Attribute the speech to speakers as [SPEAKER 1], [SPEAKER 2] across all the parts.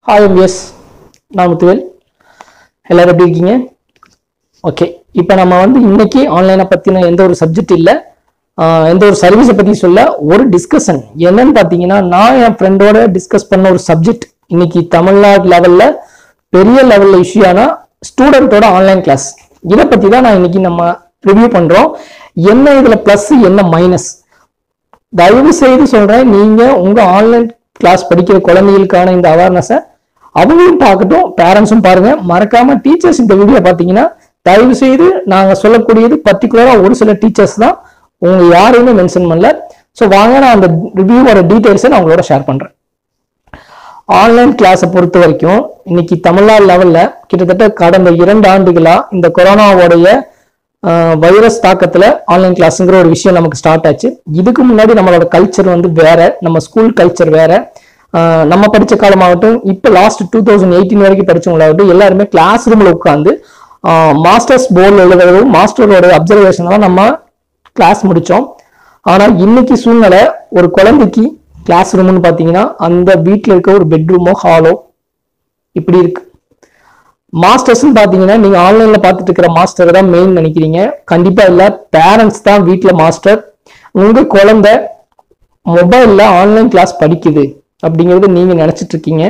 [SPEAKER 1] hi S நான் முத்துவேல் எல்லாரும் எப்படி இருக்கீங்க ஓகே இப்போ நம்ம வந்து இன்னைக்கு ஆன்லைனை பற்றின எந்த ஒரு சப்ஜெக்ட் இல்லை எந்த ஒரு சர்வீஸை பற்றி சொல்ல ஒரு டிஸ்கஷன் என்னன்னு பார்த்தீங்கன்னா நான் என் ஃப்ரெண்டோட டிஸ்கஸ் பண்ண ஒரு சப்ஜெக்ட் இன்னைக்கு தமிழ்நாடு லெவலில் பெரிய லெவலில் இஷ்யூ ஆனால் ஸ்டூடெண்ட்டோட ஆன்லைன் கிளாஸ் இதை பற்றி தான் நான் இன்னைக்கு நம்ம ரிவ்யூ பண்ணுறோம் என்ன இதில் ப்ளஸ் என்ன மைனஸ் தயவு செய்து சொல்றேன் நீங்க உங்க ஆன்லைன் கிளாஸ் படிக்கிற குழந்தைகளுக்கான இந்த அவேர்னஸை அவங்களும் பார்க்கட்டும் பேரண்ட்ஸும் பாருங்க மறக்காம டீச்சர்ஸ் இந்த வீடியோ பார்த்தீங்கன்னா தயவு செய்து நாங்க சொல்லக்கூடியது பர்டிகுலரா ஒரு சில டீச்சர்ஸ் தான் உங்க யாரையுமே மென்ஷன் பண்ணல ஸோ வாங்க நான் அந்த ரிவ்யூவோட டீட்டெயில்ஸை நான் உங்களோட ஷேர் பண்றேன் ஆன்லைன் கிளாஸை பொறுத்த வரைக்கும் இன்னைக்கு தமிழ்நாடு லெவல்ல கிட்டத்தட்ட கடந்த இரண்டு ஆண்டுகளா இந்த கொரோனாவோடைய வைரஸ் தாக்கத்துல ஆன்லைன் கிளாஸ்ங்கிற ஒரு விஷயம் நமக்கு ஸ்டார்ட் ஆச்சு இதுக்கு முன்னாடி நம்மளோட கல்ச்சர் வந்து வேற நம்ம ஸ்கூல் கல்ச்சர் வேற ஆஹ் நம்ம படிச்ச காலமாகட்டும் இப்போ லாஸ்ட் டூ தௌசண்ட் எயிட்டீன் வரைக்கும் படிச்சவங்களாகட்டும் எல்லாருமே கிளாஸ் ரூம்ல உட்காந்து மாஸ்டர்ஸ் போர்டில் எழுதுறதும் மாஸ்டரோட அப்சர்வேஷன்லாம் நம்ம கிளாஸ் முடிச்சோம் ஆனா இன்னைக்கு சூழ்நிலை ஒரு குழந்தைக்கு கிளாஸ் ரூம்னு பார்த்தீங்கன்னா அந்த வீட்டில் இருக்க ஒரு பெட்ரூமோ ஹாலோ இப்படி இருக்கு மாஸ்டர்ஸ்னு பார்த்தீங்கன்னா நீங்க ஆன்லைன்ல பார்த்துட்டு இருக்கிற மாஸ்டர் தான் மெயின் நினைக்கிறீங்க கண்டிப்பா இல்ல பேரண்ட்ஸ் தான் வீட்டில் மாஸ்டர் உங்க குழந்தை மொபைல்ல ஆன்லைன் கிளாஸ் படிக்குது அப்படிங்கறது நீங்க நினைச்சிட்டு இருக்கீங்க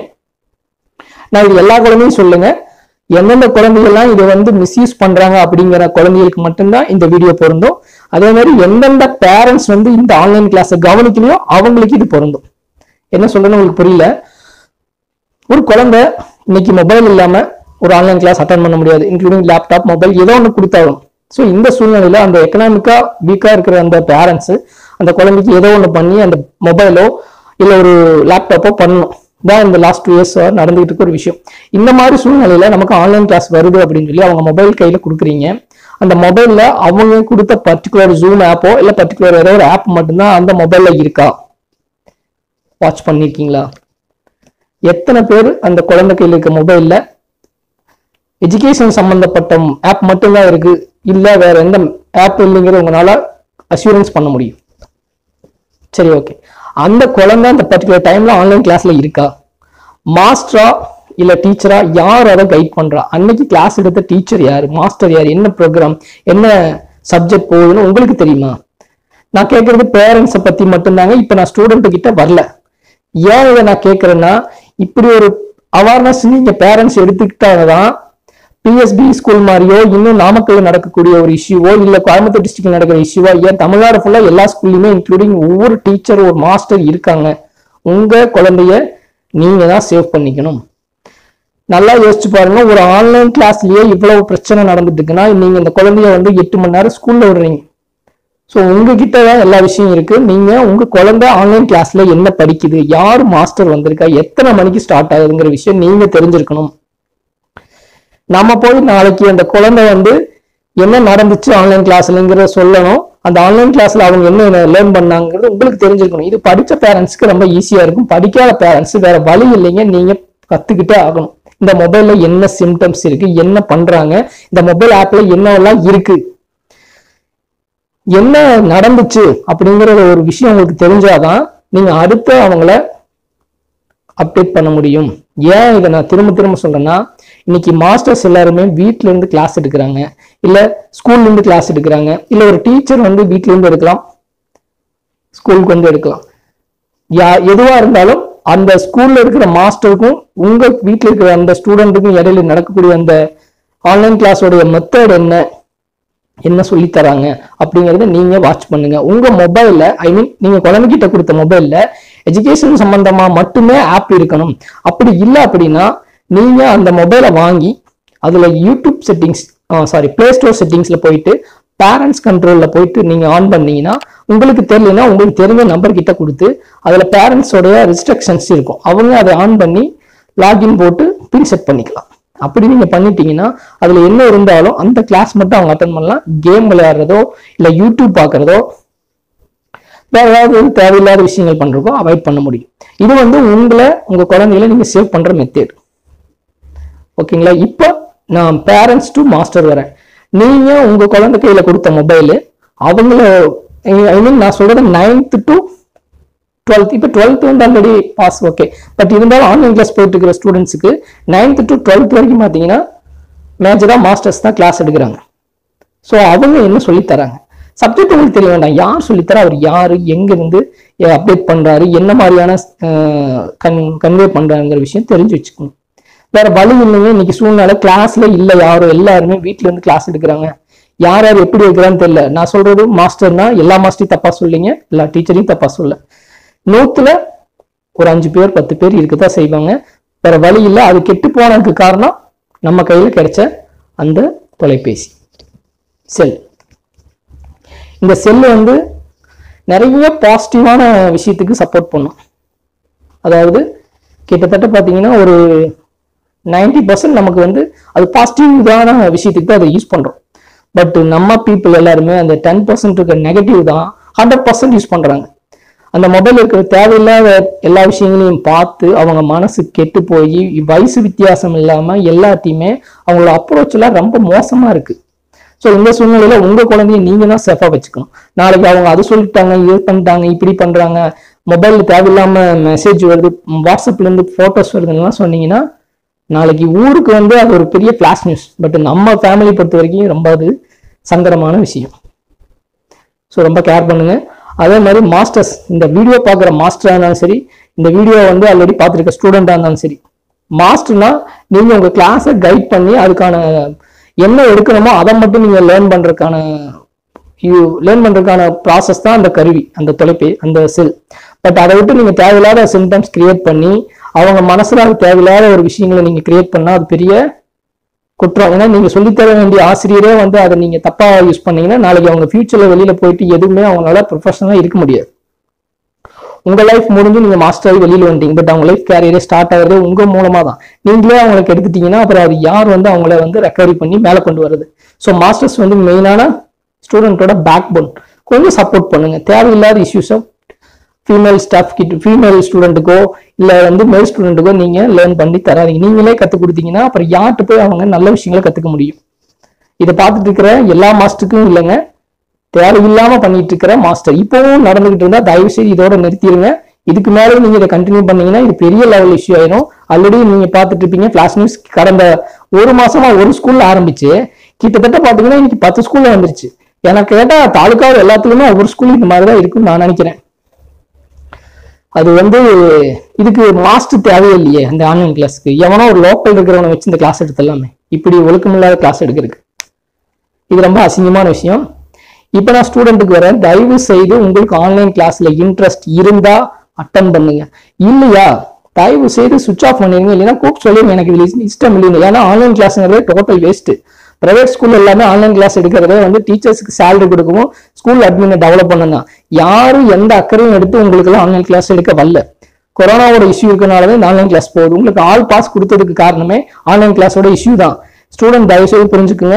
[SPEAKER 1] நான் இது எல்லா குழந்தையும் சொல்லுங்க எந்தெந்த குழந்தைகள்லாம் இதை வந்து மிஸ்யூஸ் பண்றாங்க அப்படிங்கிற குழந்தைகளுக்கு மட்டும்தான் இந்த வீடியோ பொருந்தும் அதே மாதிரி எந்தெந்த பேரண்ட்ஸ் வந்து இந்த ஆன்லைன் கிளாஸை கவனிக்கலையோ அவங்களுக்கு இது பொருந்தும் என்ன சொல்றேன்னு உங்களுக்கு புரியல ஒரு குழந்தை இன்னைக்கு மொபைல் இல்லாம ஒரு ஆன்லைன் கிளாஸ் அட்டன் பண்ண முடியாது இன்க்ளூடிங் லேப்டாப் மொபைல் ஏதோ ஒன்று கொடுத்தாலும் ஸோ இந்த சூழ்நிலையில அந்த எக்கனாமிக்கா வீக்கா இருக்கிற அந்த பேரண்ட்ஸ் அந்த குழந்தைக்கு ஏதோ ஒன்று பண்ணி அந்த மொபைலோ இல்லை ஒரு லேப்டாப்போ பண்ணணும் தான் இந்த லாஸ்ட் டூ இயர்ஸ் நடந்துகிட்டு இருக்க ஒரு விஷயம் இந்த மாதிரி சூழ்நிலையில நமக்கு ஆன்லைன் கிளாஸ் வருது அப்படின்னு சொல்லி அவங்க மொபைல் கையில கொடுக்குறீங்க அந்த மொபைல்ல அவங்க கொடுத்த பர்டிகுலர் ஜூம் ஆப்போ இல்லை பர்டிகுலர் ஏதோ ஒரு ஆப் மட்டும்தான் அந்த மொபைல்ல இருக்கா வாட்ச் பண்ணிருக்கீங்களா எத்தனை பேர் அந்த குழந்தை கையில் இருக்க மொபைல்ல எஜுகேஷன் சம்பந்தப்பட்ட ஆப் மட்டும்தான் இருக்கு இல்ல வேற எந்த ஆப் இல்லைங்கிறத உங்களால அஷூரன்ஸ் பண்ண முடியும் சரி ஓகே அந்த குழந்தை அந்த பர்டிகுலர் டைம்ல ஆன்லைன் கிளாஸ்ல இருக்கா மாஸ்டரா இல்ல டீச்சரா யார் அதை கைட் பண்றா அன்னைக்கு கிளாஸ் எடுத்த டீச்சர் யாரு மாஸ்டர் யார் என்ன ப்ரோக்ராம் என்ன சப்ஜெக்ட் போகுதுன்னு உங்களுக்கு தெரியுமா நான் கேட்கறது பேரண்ட்ஸை பத்தி மட்டும்தாங்க இப்ப நான் ஸ்டூடெண்ட் கிட்ட வரல ஏன் இதை நான் கேட்கறேன்னா இப்படி ஒரு அவேர்னஸ் நீங்க பேரண்ட்ஸ் எடுத்துக்கிட்டாதான் பிஎஸ்பி ஸ்கூல் மாதிரியோ இன்னும் நாமக்கல்ல நடக்கக்கூடிய ஒரு இஷ்யூவோ இல்ல கோயம்புத்தூர் டிஸ்ட்ரிக்ட்ல நடக்கிற இஷ்யூவோ ஏன் தமிழ்நாடு ஃபுல்லா எல்லா ஸ்கூல்லையுமே இன்க்ளூடிங் ஒவ்வொரு டீச்சர் ஒரு மாஸ்டர் இருக்காங்க உங்க குழந்தைய நீங்க தான் சேவ் பண்ணிக்கணும் நல்லா யோசிச்சு பாருங்க ஒரு ஆன்லைன் கிளாஸ்லயே இவ்வளவு பிரச்சனை நடந்துட்டு இருக்குன்னா நீங்க இந்த குழந்தைய வந்து எட்டு மணி நேரம் ஸ்கூல்ல விடுறீங்க ஸோ உங்ககிட்ட தான் எல்லா விஷயம் இருக்கு நீங்க உங்க குழந்தை ஆன்லைன் கிளாஸ்ல என்ன படிக்குது யார் மாஸ்டர் வந்திருக்கா எத்தனை மணிக்கு ஸ்டார்ட் ஆகுதுங்கிற விஷயம் நீங்க தெரிஞ்சிருக்கணும் நம்ம போய் நாளைக்கு அந்த குழந்தை வந்து என்ன நடந்துச்சு ஆன்லைன் கிளாஸ்லங்கிறத சொல்லணும் அந்த ஆன்லைன் கிளாஸ்ல அவங்க என்ன லேர்ன் பண்ணாங்கிறது உங்களுக்கு தெரிஞ்சிருக்கணும் இது படிச்ச பேரண்ட்ஸ்க்கு ரொம்ப ஈஸியா இருக்கும் படிக்காத பேரண்ட்ஸ் வேற வழி இல்லைங்க நீங்க கத்துக்கிட்டே ஆகணும் இந்த மொபைல்ல என்ன சிம்டம்ஸ் இருக்கு என்ன பண்றாங்க இந்த மொபைல் ஆப்ல என்னெல்லாம் இருக்கு என்ன நடந்துச்சு அப்படிங்கிற ஒரு விஷயம் உங்களுக்கு தெரிஞ்சாதான் நீங்க அடுத்து அவங்கள அப்டேட் பண்ண முடியும் ஏன் இதை நான் திரும்ப திரும்ப சொல்றேன்னா இன்னைக்கு மாஸ்டர்ஸ் எல்லாருமே வீட்ல இருந்து கிளாஸ் எடுக்கிறாங்க இல்ல ஸ்கூல்ல இருந்து கிளாஸ் எடுக்கிறாங்க இல்ல ஒரு டீச்சர் வந்து வீட்ல இருந்து எடுக்கலாம் ஸ்கூலுக்கு வந்து எடுக்கலாம் யா எதுவா இருந்தாலும் அந்த ஸ்கூல்ல இருக்கிற மாஸ்டருக்கும் உங்க வீட்ல இருக்கிற அந்த ஸ்டூடெண்ட்டுக்கும் இடையில நடக்கக்கூடிய அந்த ஆன்லைன் கிளாஸோடைய மெத்தட் என்ன என்ன சொல்லி தராங்க அப்படிங்கறத நீங்க வாட்ச் பண்ணுங்க உங்க மொபைல்ல ஐ மீன் நீங்க குழந்தைகிட்ட கொடுத்த மொபைல்ல எஜுகேஷன் சம்பந்தமா மட்டுமே ஆப் இருக்கணும் அப்படி இல்லை அப்படின்னா நீங்க அந்த மொபைலை வாங்கி அதுல YouTube settings sorry play store செட்டிங்ஸ்ல போயிட்டு பேரண்ட்ஸ் கண்ட்ரோல்ல போயிட்டு நீங்க ஆன் பண்ணீங்கன்னா உங்களுக்கு தெரியலனா உங்களுக்கு தெரிஞ்ச நம்பர் கிட்ட கொடுத்து அதுல பேரண்ட்ஸோடைய ரெஸ்ட்ரிக்ஷன்ஸ் இருக்கும் அவங்க அதை ஆன் பண்ணி லாகின் போட்டு பின் செட் பண்ணிக்கலாம் அப்படி நீங்க பண்ணிட்டீங்கன்னா அதுல என்ன இருந்தாலும் அந்த கிளாஸ் மட்டும் அவங்க அட்டன் பண்ணலாம் கேம் விளையாடுறதோ இல்ல யூடியூப் பாக்குறதோ வேற ஏதாவது வந்து தேவையில்லாத விஷயங்கள் பண்றதோ அவாய்ட் பண்ண முடியும் இது வந்து உங்களை உங்க குழந்தைகளை நீங்க சேவ் பண்ற மெத்தேட் ஓகேங்களா இப்போ நான் பேரண்ட்ஸ் டு மாஸ்டர் வரேன் நீங்க உங்க குழந்தை கையில கொடுத்த மொபைல் அவங்கள ஐ மீன் நான் சொல்றது நைன்த் டு டுவெல்த் இப்போ டுவெல்த் வந்து ஆல்ரெடி பாஸ் ஓகே பட் இருந்தாலும் ஆன்லைன் கிளாஸ் போயிட்டு இருக்கிற ஸ்டூடெண்ட்ஸுக்கு நைன்த் டு டுவெல்த் வரைக்கும் பார்த்தீங்கன்னா மேஜராக மாஸ்டர்ஸ் தான் கிளாஸ் எடுக்கிறாங்க ஸோ அவங்க என்ன சொல்லித் தராங்க சப்ஜெக்ட் உங்களுக்கு தெரிய வேண்டாம் யார் சொல்லித்தரா அவர் யாரு எங்க இருந்து அப்டேட் பண்றாரு என்ன மாதிரியான கன் கன்வே பண்றாங்கிற விஷயம் தெரிஞ்சு வச்சுக்கணும் வேற வழி இல்லைங்க இன்னைக்கு சூழ்நிலை கிளாஸ்ல இல்ல யாரும் எல்லாருமே வீட்ல இருந்து கிளாஸ் எடுக்கிறாங்க யார் யார் எப்படி இருக்கிறான்னு தெரியல நான் சொல்றது மாஸ்டர்னா எல்லா மாஸ்டரையும் தப்பா சொல்லிங்க எல்லா டீச்சரையும் தப்பா சொல்ல நூத்துல ஒரு அஞ்சு பேர் பத்து பேர் இருக்கத்தான் செய்வாங்க வேற வழி இல்லை அது கெட்டு போனதுக்கு காரணம் நம்ம கையில கிடைச்ச அந்த தொலைபேசி செல் இந்த செல் வந்து நிறைய பாசிட்டிவான விஷயத்துக்கு சப்போர்ட் பண்ணும் அதாவது கிட்டத்தட்ட பார்த்தீங்கன்னா ஒரு 90% பர்சன்ட் நமக்கு வந்து அது பாசிட்டிவான விஷயத்துக்கு தான் அதை யூஸ் பண்றோம் பட் நம்ம பீப்புள் எல்லாருமே அந்த டென் பர்சன்ட் இருக்க நெகட்டிவ் தான் ஹண்ட்ரட் பர்சன்ட் யூஸ் பண்றாங்க அந்த மொபைல் இருக்கிற தேவையில்லாத எல்லா விஷயங்களையும் பார்த்து அவங்க மனசு கெட்டு போய் வயசு வித்தியாசம் இல்லாம எல்லாத்தையுமே அவங்களோட அப்ரோச் எல்லாம் ரொம்ப மோசமா இருக்கு ஸோ இந்த சூழ்நிலையில உங்க குழந்தைய நீங்க தான் சேஃபா வச்சுக்கணும் நாளைக்கு அவங்க அது சொல்லிட்டாங்க இது பண்ணிட்டாங்க இப்படி பண்றாங்க மொபைல் தேவையில்லாம மெசேஜ் வருது வாட்ஸ்அப்ல இருந்து போட்டோஸ் வருதுன்னு சொன்னீங்கன்னா நாளைக்கு ஊருக்கு வந்து அது ஒரு பெரிய ஃபிளாஷ் நியூஸ் பட் நம்ம ஃபேமிலி பொறுத்த வரைக்கும் ரொம்ப அது சங்கடமான விஷயம் ஸோ ரொம்ப கேர் பண்ணுங்க அதே மாதிரி மாஸ்டர்ஸ் இந்த வீடியோ பார்க்குற மாஸ்டராக இருந்தாலும் சரி இந்த வீடியோ வந்து ஆல்ரெடி பார்த்துருக்க ஸ்டூடெண்டாக இருந்தாலும் சரி மாஸ்டர்னா நீங்க உங்க கிளாஸை கைட் பண்ணி அதுக்கான என்ன எடுக்கணுமோ அதை மட்டும் நீங்க லேர்ன் பண்றதுக்கான லேர்ன் பண்றதுக்கான ப்ராசஸ் தான் அந்த கருவி அந்த தொலைபே அந்த செல் பட் அதை விட்டு நீங்க தேவையில்லாத சிம்டம்ஸ் கிரியேட் பண்ணி அவங்க மனசுல அது தேவையில்லாத ஒரு விஷயங்களை நீங்க கிரியேட் பண்ணா அது பெரிய குற்றம் ஏன்னா நீங்க சொல்லித்தர வேண்டிய ஆசிரியரே வந்து அதை நீங்க தப்பா யூஸ் பண்ணீங்கன்னா நாளைக்கு அவங்க ஃபியூச்சர்ல வெளியில போயிட்டு எதுவுமே அவங்களால ப்ரொஃபஷனலா இருக்க முடியாது உங்க லைஃப் முடிஞ்சு நீங்க மாஸ்டர் ஆகி வெளியில வந்துட்டீங்க பட் அவங்க லைஃப் கேரியரே ஸ்டார்ட் ஆகுறது உங்க மூலமா தான் நீங்களே அவங்களுக்கு எடுத்துட்டீங்கன்னா அப்புறம் அது யார் வந்து அவங்கள வந்து ரெக்கவரி பண்ணி மேல கொண்டு வருது ஸோ மாஸ்டர்ஸ் வந்து மெயினான ஸ்டூடெண்ட்டோட பேக் போன் கொஞ்சம் சப்போர்ட் பண்ணுங்க தேவையில்லாத இஷ்யூஸை ஃபீமேல் ஸ்டாஃப் கிட்ட ஃபீமேல் ஸ்டூடெண்ட்டுக்கோ இல்லை வந்து மேல் ஸ்டூடெண்ட்டுக்கோ நீங்க லேர்ன் பண்ணி தராதீங்க நீங்களே கற்றுக் கொடுத்தீங்கன்னா அப்புறம் யார்கிட்ட போய் அவங்க நல்ல விஷயங்களை கற்றுக்க முடியும் இதை பார்த்துட்டு இருக்கிற எல்லா மாஸ்டருக்கும் இல்லைங்க தேவையில்லாம பண்ணிட்டு இருக்கிற மாஸ்டர் இப்பவும் நடந்துகிட்டு இருந்தா தயவு செய்து இதோட நிறுத்திடுங்க இதுக்கு மேலே நீங்க இதை கண்டினியூ பண்ணீங்கன்னா இது பெரிய லெவல் இஷ்யூ ஆயிரும் ஆல்ரெடி நீங்க பார்த்துட்டு இருப்பீங்க ஃபிளாஷ் நியூஸ் கடந்த ஒரு மாசமா ஒரு ஸ்கூல்ல ஆரம்பிச்சு கிட்டத்தட்ட பாத்தீங்கன்னா இன்னைக்கு பத்து ஸ்கூல்ல வந்துருச்சு எனக்கு கேட்டா தாலுக்காவில் எல்லாத்துலயுமே ஒவ்வொரு ஸ்கூல் இந்த மாதிரி தான் இருக்குன்னு நான் நினைக்கிறேன் அது வந்து இதுக்கு மாஸ்டர் தேவையில்லையே அந்த ஆன்லைன் கிளாஸ்க்கு எவனோ ஒரு லோக்கல் இருக்கிறவனை வச்சு இந்த கிளாஸ் எடுத்துடலாமே இப்படி ஒழுக்கமில்லாத கிளாஸ் எடுக்கிறதுக்கு இது ரொம்ப அசிங்கமான விஷயம் இப்போ நான் ஸ்டூடெண்ட்டுக்கு வரேன் தயவு செய்து உங்களுக்கு ஆன்லைன் கிளாஸ்ல இன்ட்ரெஸ்ட் இருந்தா அட்டன் பண்ணுங்க இல்லையா தயவு செய்து சுவிச் ஆஃப் பண்ணிருங்க இல்லைன்னா கூப்பிட்டு சொல்லிருங்க எனக்கு இதுல இஷ்டம் இல்லைங்க ஏன்னா ஆன்லைன் கிளாஸ்ங்கிறதே டோட்டல் வேஸ்ட் பிரைவேட் ஸ்கூல் எல்லாமே ஆன்லைன் கிளாஸ் எடுக்கிறதே வந்து டீச்சர்ஸ்க்கு சேலரி கொடுக்கவும் ஸ்கூல் அட்மினை டெவலப் பண்ணணும் யாரும் எந்த அக்கறையும் எடுத்து உங்களுக்கு எல்லாம் ஆன்லைன் கிளாஸ் எடுக்க வரல கொரோனாவோட இஷ்யூ இருக்கனாலதான் இந்த ஆன்லைன் கிளாஸ் போகுது உங்களுக்கு ஆல் பாஸ் கொடுத்ததுக்கு காரணமே ஆன்லைன் கிளாஸோட இஷ்யூ தான் ஸ்டூடெண்ட் தயவு செய்து புரிஞ்சுக்குங்க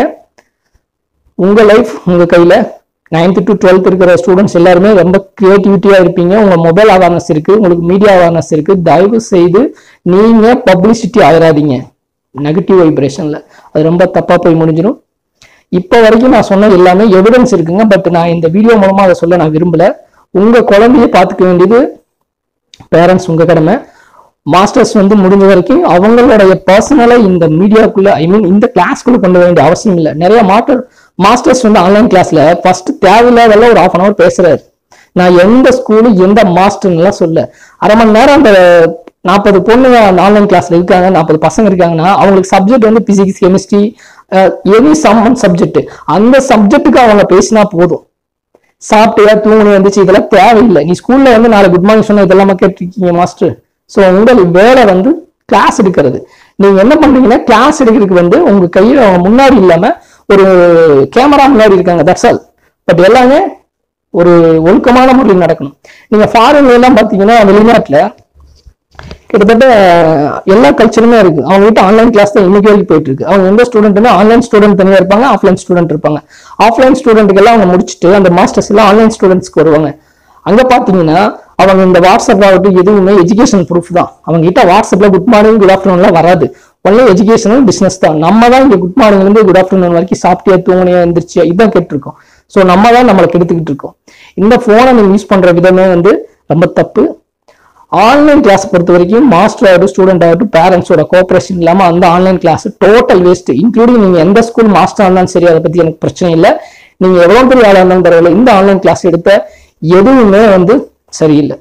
[SPEAKER 1] உங்க லைஃப் உங்க கையில நைன்த் டு டுவெல்த் இருக்கிற ஸ்டூடெண்ட்ஸ் எல்லாருமே ரொம்ப கிரியேட்டிவிட்டியா இருப்பீங்க உங்க மொபைல் அவேர்னஸ் இருக்கு உங்களுக்கு மீடியா அவேர்னஸ் இருக்கு தயவு செய்து நீங்க பப்ளிசிட்டி ஆயிராதீங்க நெகட்டிவ் வைப்ரேஷன்ல அது ரொம்ப தப்பா போய் முடிஞ்சிடும் இப்போ வரைக்கும் நான் சொன்ன எல்லாமே எவிடன்ஸ் இருக்குங்க பட் நான் இந்த வீடியோ மூலமா அதை சொல்ல நான் விரும்பல உங்க குழந்தைய பார்த்துக்க வேண்டியது பேரண்ட்ஸ் உங்க கடமை மாஸ்டர்ஸ் வந்து முடிஞ்ச வரைக்கும் அவங்களுடைய பர்சனலா இந்த மீடியாக்குள்ள ஐ மீன் இந்த கிளாஸ்க்குள்ள கொண்டு வர வேண்டிய அவசியம் இல்லை நிறைய மாஸ்டர் மாஸ்டர்ஸ் வந்து ஆன்லைன் கிளாஸ்ல ஃபர்ஸ்ட் தேவையில்லாதெல்லாம் ஒரு ஆஃப் அன் அவர் பேசுறாரு நான் எந்த ஸ்கூலு எந்த மாஸ்டர்லாம் சொல்ல அரை மணி நேரம் அந்த நாற்பது பொண்ணுங்க அந்த ஆன்லைன் கிளாஸ்ல இருக்காங்க நாற்பது பசங்க இருக்காங்கன்னா அவங்களுக்கு சப்ஜெக்ட் வந்து physics chemistry any some subject அந்த சப்ஜெக்ட்டுக்கு அவங்க பேசினா போதும் சாப்பிட்டியா தூங்கணும் வந்துச்சு இதெல்லாம் தேவையில்லை நீ ஸ்கூல்ல வந்து நாளை குட் மார்னிங் சொன்ன இதெல்லாம் கேட்டிருக்கீங்க மாஸ்டர் ஸோ உங்கள் வேலை வந்து கிளாஸ் எடுக்கிறது நீங்க என்ன பண்றீங்கன்னா கிளாஸ் எடுக்கிறதுக்கு வந்து உங்க கையில அவங்க முன்னாடி இல்லாம ஒரு கேமரா முன்னாடி இருக்காங்க தட்ஸ் ஆல் பட் எல்லாமே ஒரு ஒழுக்கமான முறையில் நடக்கணும் நீங்க ஃபாரின்ல எல்லாம் பாத்தீங்கன்னா வெளிநாட்டுல கிட்டத்தட்ட எல்லா கல்ச்சருமே இருக்கு அவங்க கிட்ட ஆன்லைன் கிளாஸ் தான் இன்னைக்கு வரைக்கும் போயிட்டு இருக்கு அவங்க எந்த ஸ்டூடெண்ட்னா ஆன்லைன் ஸ்டூடெண்ட் தனியா இருப்பாங்க ஆஃப்லைன் ஸ்டூடெண்ட் இருப்பாங்க ஆஃப்லைன் ஸ்டூடெண்ட்டுக்கு எல்லாம் அவங்க முடிச்சுட்டு அந்த மாஸ்டர்ஸ் எல்லாம் ஆன்லைன் ஸ்டூடெண்ட்ஸ்க்கு வருவாங்க அங்க பாத்தீங்கன்னா அவங்க இந்த வாட்ஸ்அப் ஆகட்டும் எதுவுமே எஜுகேஷன் ப்ரூஃப் தான் அவங்க கிட்ட வாட்ஸ்அப்ல குட் மார்னிங் குட் ஆஃப்டர்நூன்லாம் வராது ஒன்லி எஜுகேஷனல் பிசினஸ் தான் நம்ம தான் இங்க குட் மார்னிங் இருந்து குட் ஆஃப்டர்நூன் வரைக்கும் சாப்பிட்டியா தூங்கினியா எந்திரிச்சியா இதான் கேட்டிருக்கோம் ஸோ நம்ம தான் நம்மளை கெடுத்துக்கிட்டு இருக்கோம் இந்த போனை நீங்க யூஸ் பண்ற விதமே வந்து ரொம்ப தப்பு ஆன்லைன் கிளாஸ் பொறுத்த வரைக்கும் மாஸ்டர் ஆகட்டும் ஸ்டூடெண்ட் ஆகட்டும் பேரண்ட்ஸோட கோஆபரேஷன் இல்லாம அந்த online class total waste including நீங்க எந்த ஸ்கூல் மாஸ்டர் இருந்தாலும் சரி அதை பத்தி எனக்கு பிரச்சனை இல்லை நீங்க எவ்வளவு பெரிய ஆளா இருந்தாலும் பரவாயில்ல இந்த ஆன்லைன் கிளாஸ் எடுத்த எதுவுமே வந்து சரியில்லை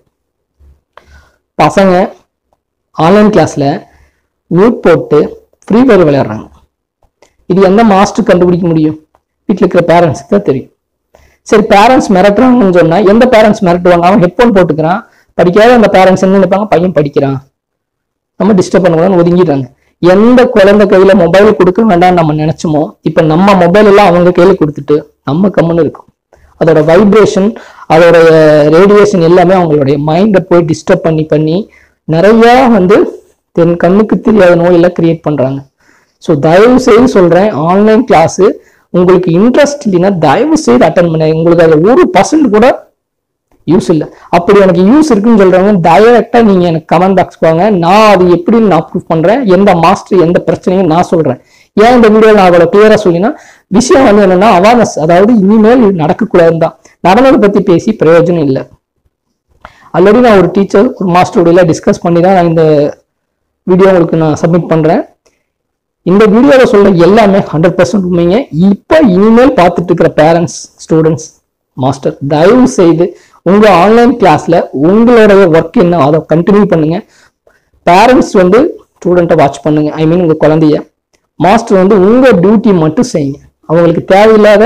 [SPEAKER 1] பசங்க ஆன்லைன் கிளாஸ்ல மியூட் போட்டு ஃப்ரீ ஃபயர் விளையாடுறாங்க இது எந்த மாஸ்டர் கண்டுபிடிக்க முடியும் வீட்டில் இருக்கிற பேரண்ட்ஸுக்கு தான் தெரியும் சரி பேரண்ட்ஸ் மிரட்டுறாங்கன்னு சொன்னா எந்த பேரண்ட்ஸ் மிரட்டுவாங்க அவன் ஹெட்ஃபோன் போட்டுக்கிறான் படிக்காத அந்த பேரண்ட்ஸ் என்ன நினைப்பாங்க பையன் படிக்கிறான் நம்ம டிஸ்டர்ப் பண்ணக்கூடாதுன்னு ஒதுங்கிடுறாங்க எந்த குழந்தை கையில மொபைல் கொடுக்க வேண்டாம்னு நம்ம நினைச்சோமோ இப்ப நம்ம மொபைல் எல்லாம் அவங்க கையில கொடுத்துட்டு நம்ம கம்முன்னு இருக்கும் அதோட வைப்ரேஷன் அதோட ரேடியேஷன் எல்லாமே அவங்களுடைய மைண்டை போய் டிஸ்டர்ப் பண்ணி பண்ணி நிறைய வந்து தென் கண்ணுக்கு தெரியாத நோயெல்லாம் கிரியேட் பண்றாங்க ஸோ தயவு செய்து சொல்றேன் ஆன்லைன் கிளாஸ் உங்களுக்கு இன்ட்ரெஸ்ட் இல்லைன்னா தயவு செய்து அட்டன் பண்ண உங்களுக்கு அதில் ஒரு பர்சன்ட் கூட யூஸ் இல்லை அப்படி எனக்கு யூஸ் இருக்குன்னு சொல்றவங்க டைரக்டா நீங்க எனக்கு கமெண்ட் பாக்ஸ் போங்க நான் அது எப்படின்னு நான் ப்ரூவ் பண்றேன் எந்த மாஸ்டர் எந்த பிரச்சனையும் நான் சொல்றேன் ஏன் இந்த வீடியோ நான் அவ்வளவு கிளியரா சொல்லினா விஷயம் வந்து என்னன்னா அவேர்னஸ் அதாவது இனிமேல் இது நடக்கக்கூடாதுன்னு தான் நடந்ததை பத்தி பேசி பிரயோஜனம் இல்லை ஆல்ரெடி நான் ஒரு டீச்சர் ஒரு மாஸ்டரோட டிஸ்கஸ் பண்ணி தான் நான் இந்த வீடியோ உங்களுக்கு நான் சப்மிட் பண்றேன் இந்த வீடியோவில் சொல்ற எல்லாமே ஹண்ட்ரட் பர்சன்ட் உண்மைங்க இப்போ இனிமேல் பார்த்துட்டு இருக்கிற பேரண்ட்ஸ் ஸ்டூடெண்ட்ஸ் மாஸ்டர் தயவு செய்து உங்க ஆன்லைன் கிளாஸ்ல உங்களுடைய ஒர்க் என்ன அதை கண்டினியூ பண்ணுங்க பேரண்ட்ஸ் வந்து ஸ்டூடெண்ட்டை வாட்ச் பண்ணுங்க ஐ மீன் உங்க குழந்தைய மாஸ்டர் வந்து உங்க டியூட்டி மட்டும் செய்யுங்க அவங்களுக்கு தேவையில்லாத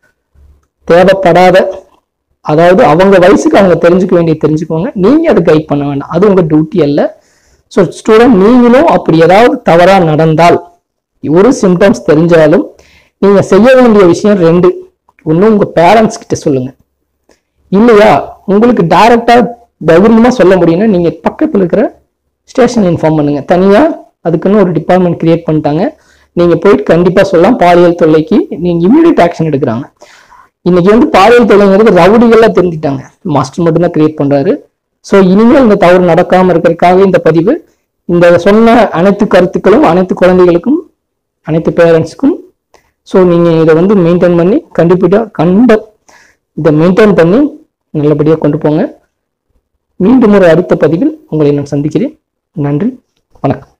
[SPEAKER 1] தேவைப்படாத அதாவது அவங்க வயசுக்கு அவங்க தெரிஞ்சுக்க வேண்டிய தெரிஞ்சுக்கோங்க நீங்க அதை கைட் பண்ண வேண்டாம் அது உங்க டியூட்டி அல்ல ஸோ ஸ்டூடெண்ட் நீங்களும் அப்படி ஏதாவது தவறா நடந்தால் ஒரு சிம்டம்ஸ் தெரிஞ்சாலும் நீங்க செய்ய வேண்டிய விஷயம் ரெண்டு ஒன்று உங்க பேரண்ட்ஸ் கிட்ட சொல்லுங்க இல்லையா உங்களுக்கு டைரக்டா தைரியமா சொல்ல முடியும்னா நீங்க பக்கத்துல இருக்கிற ஸ்டேஷன் இன்ஃபார்ம் பண்ணுங்க தனியா அதுக்குன்னு ஒரு டிபார்ட்மெண்ட் கிரியேட் பண்ணிட்டாங்க நீங்க போயிட்டு கண்டிப்பா சொல்லலாம் பாலியல் தொல்லைக்கு நீங்க இமீடியட் ஆக்ஷன் எடுக்கிறாங்க இன்னைக்கு வந்து பாலியல் தொல்லைங்கிறது ரவுடிகளா தெரிஞ்சுட்டாங்க மாஸ்டர் மட்டும்தான் கிரியேட் பண்றாரு ஸோ இனிமேல் இந்த தவறு நடக்காம இருக்கிறதுக்காக இந்த பதிவு இந்த சொன்ன அனைத்து கருத்துக்களும் அனைத்து குழந்தைகளுக்கும் அனைத்து பேரண்ட்ஸுக்கும் ஸோ நீங்க இதை வந்து மெயின்டைன் பண்ணி கண்டிப்பா கண்ட இதை மெயின்டைன் பண்ணி நல்லபடியாக கொண்டு போங்க மீண்டும் ஒரு அடுத்த பதிவில் உங்களை நான் சந்திக்கிறேன் நன்றி வணக்கம்